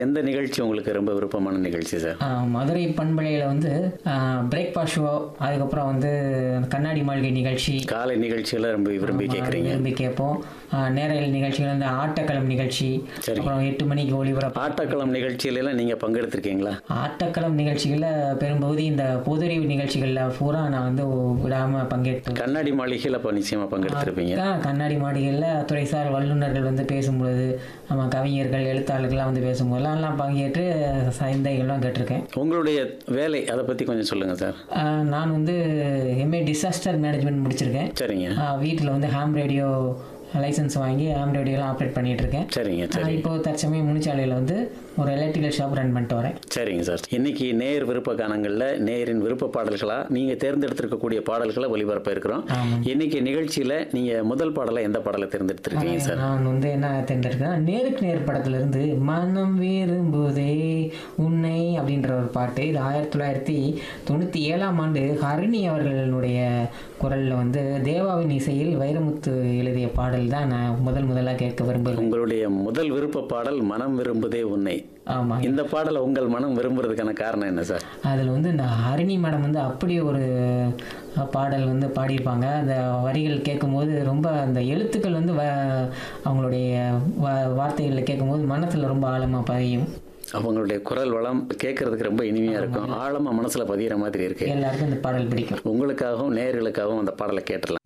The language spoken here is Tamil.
எந்த நிகழ்ச்சி உங்களுக்கு ரொம்ப விருப்பமான நிகழ்ச்சி சார் ஆஹ் மதுரை பண்பலையில் வந்து பிரேக்ஃபாஸ்ட் ஷோ அதுக்கப்புறம் வந்து கண்ணாடி மாளிகை நிகழ்ச்சி காலை நிகழ்ச்சிகளை ரொம்ப விரும்பி கேட்குறீங்க விரும்பி கேட்போம் ஆஹ் நேரல் நிகழ்ச்சிகள் வந்து ஆட்டக்களம் நிகழ்ச்சி சரி. அப்புறம் எட்டு மணிக்கு ஒளிபரப்பு ஆட்டக்களம் நிகழ்ச்சியிலலாம் நீங்கள் பங்கெடுத்திருக்கீங்களா ஆட்டக்களம் நிகழ்ச்சிகளில் பெரும்பகுதி இந்த பொதுறிவு நிகழ்ச்சிகளில் பூரா நான் வந்து விடாமல் பங்கேற்று கண்ணாடி மாளிகையில் அப்போ நிச்சயமாக பங்கெடுத்திருப்பீங்க ஆ, கண்ணாடி மாடிகளில் துறைசார் வல்லுநர்கள் வந்து பேசும்பொழுது நம்ம கவிஞர்கள் எழுத்தாளர்கள்லாம் வந்து பேசும்போதெல்லாம் எல்லாம் பங்கேற்று சந்தைகள்லாம் கேட்டிருக்கேன் உங்களுடைய வேலை அதை பற்றி கொஞ்சம் சொல்லுங்கள் சார் ஆ, நான் வந்து எம்ஏ டிசாஸ்டர் மேனேஜ்மெண்ட் முடிச்சிருக்கேன் சரிங்க வீட்டில் வந்து ஹாம் ரேடியோ லைசன்ஸ் வாங்கி ஹாம் ரேடியோலாம் ஆப்ரேட் பண்ணிட்டு இருக்கேன் சரிங்க ஆ, சரி இப்போ தற்சமயம் முனிச்சாலையில் வந்து ஒரு எலக்ட்ரிக்கல் ஷாப் ரன் பண்ணிட்டு வரேன் சரிங்க சார் இன்னைக்கு நேர் விருப்ப கானங்களில் நேரின் விருப்ப பாடல்களா நீங்கள் தேர்ந்தெடுத்திருக்கக்கூடிய பாடல்களை ஒளிபரப்ப இருக்கிறோம் ஆமாம். இன்னைக்கு நிகழ்ச்சியில் நீங்கள் முதல் பாடலை எந்த பாடலை தேர்ந்தெடுத்திருக்கீங்க சார் நான் வந்து என்ன தேர்ந்தெடுக்கிறேன் நேருக்கு நேர் படத்துல இருந்து மனம் விரும்புதே உன்னை அப்படின்ற ஒரு பாட்டு இது ஆயிரத்தி தொள்ளாயிரத்தி தொண்ணூற்றி ஏழாம் ஆண்டு ஹரிணி அவர்களுடைய குரலில் வந்து தேவாவின் இசையில் வைரமுத்து எழுதிய பாடல் தான் நான் முதல் முதலாக கேட்க விரும்புகிறேன் உங்களுடைய முதல் விருப்ப பாடல் மனம் விரும்புதே உன்னை ஆமாம் இந்த பாடலை உங்கள் மனம் விரும்புறதுக்கான காரணம் என்ன சார் அதில் வந்து இந்த ஹரிணி மேடம் வந்து அப்படி ஒரு அஹ், பாடல் வந்து பாடியிருப்பாங்க அந்த வரிகள் கேட்கும்போது ரொம்ப அந்த எழுத்துக்கள் வந்து வ அவங்களுடைய வ வார்த்தைகளில் கேட்கும்போது மனசில் ரொம்ப ஆழமாக பதியும் அவங்களுடைய குரல் வளம் கேட்கறதுக்கு ரொம்ப இனிமையா இருக்கும் ஆழமா மனசுல பதிகிற மாதிரி இருக்கு எல்லாருக்கும் இந்த பாடல் பிடிக்கும் உங்களுக்காகவும் நேயர்களுக்காகவும் அந்த பாடலை கேட்டலாம்